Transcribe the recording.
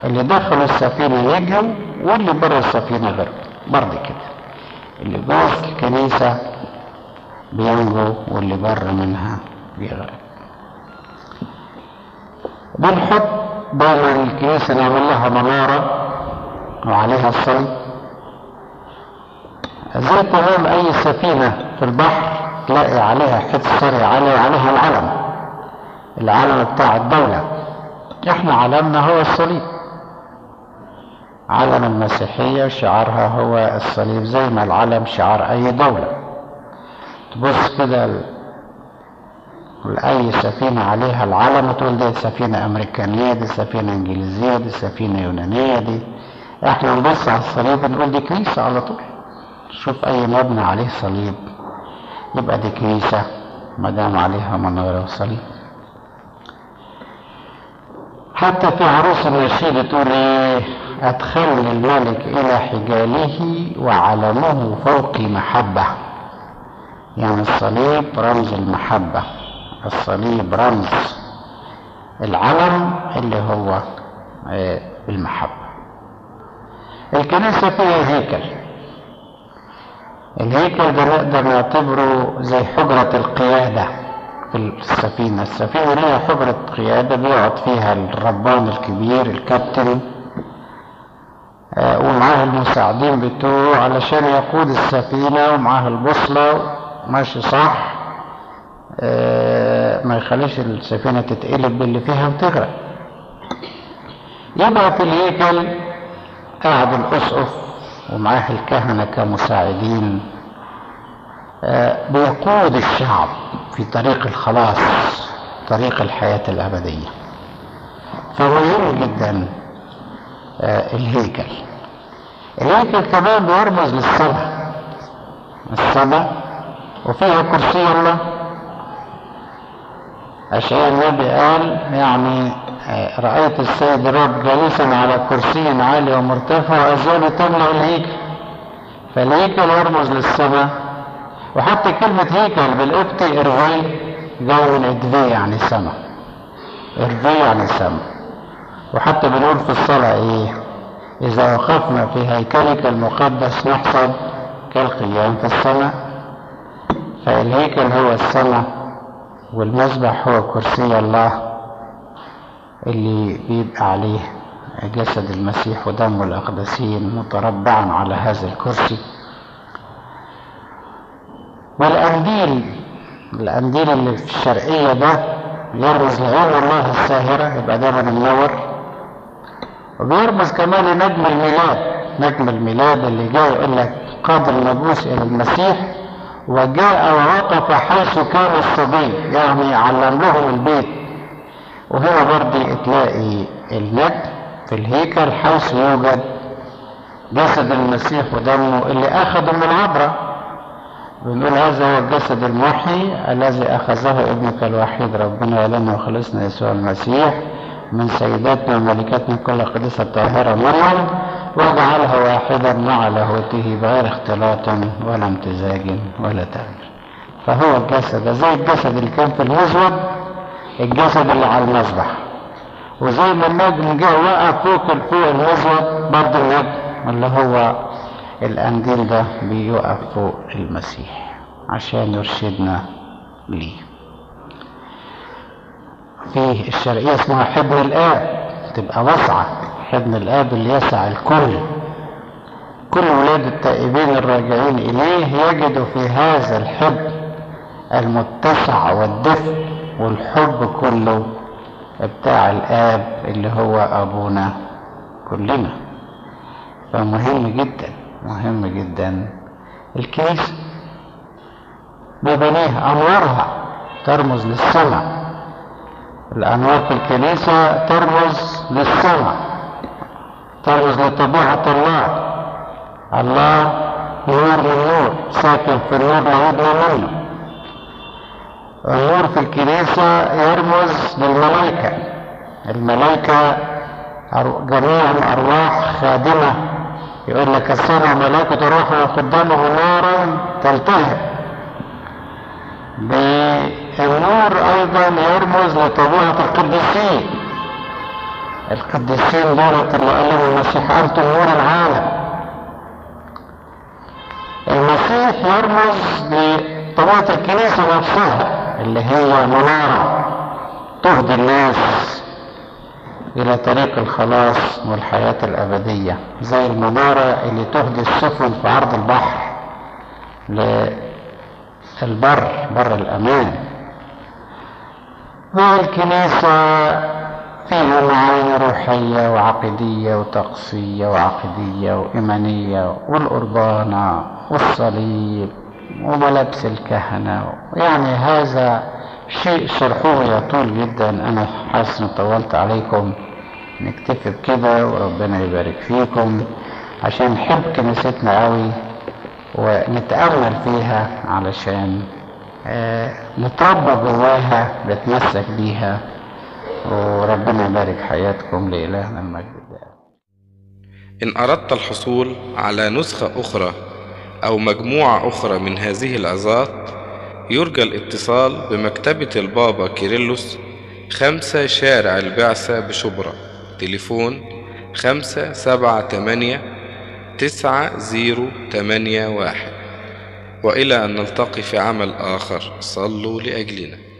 اللي دخلوا السفينة ينجوا واللي بره السفينة غرق برضه كده اللي جوه الكنيسة بينجو واللي بره منها بيغرق بنحط دايما الكنيسة نعمل لها منارة وعليها الصليب زي تمام أي سفينة في البحر تلاقي عليها حته صري علي عليها العلم العلم بتاع الدولة احنا علمنا هو الصليب علم المسيحية شعارها هو الصليب زي ما العلم شعار أي دولة تبص كده لأي سفينة عليها العلم وتقول دي سفينة أمريكانية دي سفينة إنجليزية دي سفينة يونانية دي احنا نبص على الصليب نقول دي كنيسة على طول شوف أي مبنى عليه صليب يبقى دي كنيسة ما دام عليها منارة وصليب حتى في عروس النشيد تقول ايه ادخلني الملك الى حجاله وعلمه فوقي محبة يعني الصليب رمز المحبة الصليب رمز العلم اللي هو المحبة الكنيسة فيها هيكل الهيكل ده نقدر نعتبره زي حجرة القيادة في السفينة السفينة ليها حجرة قيادة بيقعد فيها الربان الكبير الكابتن آه ومعاه المساعدين بتوعه علشان يقود السفينة ومعاه البوصلة ماشي صح آه ما يخليش السفينة تتقلب باللي فيها وتغرق يبقى في الهيكل قاعد الأسقف ومعاه الكهنة كمساعدين بيقود الشعب في طريق الخلاص طريق الحياة الأبدية فمهم جدا الهيكل الهيكل كمان بيرمز للسماء السماء وفيها كرسي الله أشعياء النبي قال يعني رأيت السيد الرب جالسا على كرسي عالي ومرتفع وأزال تملأ الهيكل فالهيكل يرمز للسماء وحتى كلمة هيكل بالقبطي إرفي جو من إدفي يعني سماء إرفي يعني سماء وحتى بنقول في الصلاة إيه إذا وقفنا في هيكلك المقدس نحسب كالقيام في السماء فالهيكل هو السماء والمسبح هو كرسي الله اللي بيبقى عليه جسد المسيح ودم الأقدسين متربعا على هذا الكرسي والأنديل الأنديل اللي في الشرقية ده يرمز لعين الله الساهرة يبقى دايما منور وبيرمز كمان لنجم الميلاد نجم الميلاد اللي جاي يقول لك قاد الناموس إلى المسيح وجاء ووقف حيث كان الصبي يعني علم لهم البيت وهنا برضه تلاقي النجم في الهيكل حيث يوجد جسد المسيح ودمه اللي أخذه من عبره بنقول هذا هو الجسد المحي الذي أخذه ابنك الوحيد ربنا ولنا وخلصنا يسوع المسيح من سيداتنا وملكاتنا كل قديسة طاهرة مريم وجعلها واحدا مع لاهوته بغير اختلاط ولا امتزاج ولا تغيير فهو الجسد زي الجسد اللي كان في المزود الجسد اللي على المذبح وزي ما النجم جه وقف فوق فوق المزود برضه النجم اللي هو القنديل ده بيقف فوق المسيح عشان يرشدنا ليه فيه الشرقية اسمها حضن الآب تبقى واسعة حضن الآب اللي يسع الكل كل ولاد التائبين الراجعين إليه يجدوا في هذا الحضن المتسع والدفء والحب كله بتاع الآب اللي هو أبونا كلنا فمهم جدا مهم جدا الكنيسة ببنيها أنوارها ترمز للسماء الأنوار في الكنيسة ترمز للسماء ترمز لطبيعة الله الله نور النور ساكن في النور نعودنا منه النور في الكنيسة يرمز للملائكة الملائكة جميعهم أرواح خادمة يقول لك السمع ملائكة روح قدامه نارا تلتهب بالنور أيضا يرمز لطبيعة القديسين القديسين دولة اللي قالوا المسيح أنتم نور العالم المسيح يرمز لطبيعة الكنيسة نفسها اللي هي منارة تهدي الناس إلى طريق الخلاص والحياة الأبدية زي المنارة اللي تهدي السفن في عرض البحر للبر بر الأمان والكنيسة فيها معاني روحية وعقدية وطقسية وعقدية وإيمانية والقربانة والصليب وملابس الكهنة يعني هذا شيء شرحوه يطول جدا أنا حاسس إني طولت عليكم نكتفي بكده وربنا يبارك فيكم عشان نحب كنيستنا قوي ونتأمل فيها علشان آه، نتربى جواها نتمسك بيها وربنا يبارك حياتكم لإلهنا المجد الدائم إن أردت الحصول على نسخة أخرى أو مجموعة أخرى من هذه العظات يرجى الاتصال بمكتبة البابا كيرلس خمسة شارع البعثة بشبرا تليفون خمسة سبعة تمانية تسعة زيرو تمانية واحد وإلى أن نلتقي في عمل آخر صلوا لأجلنا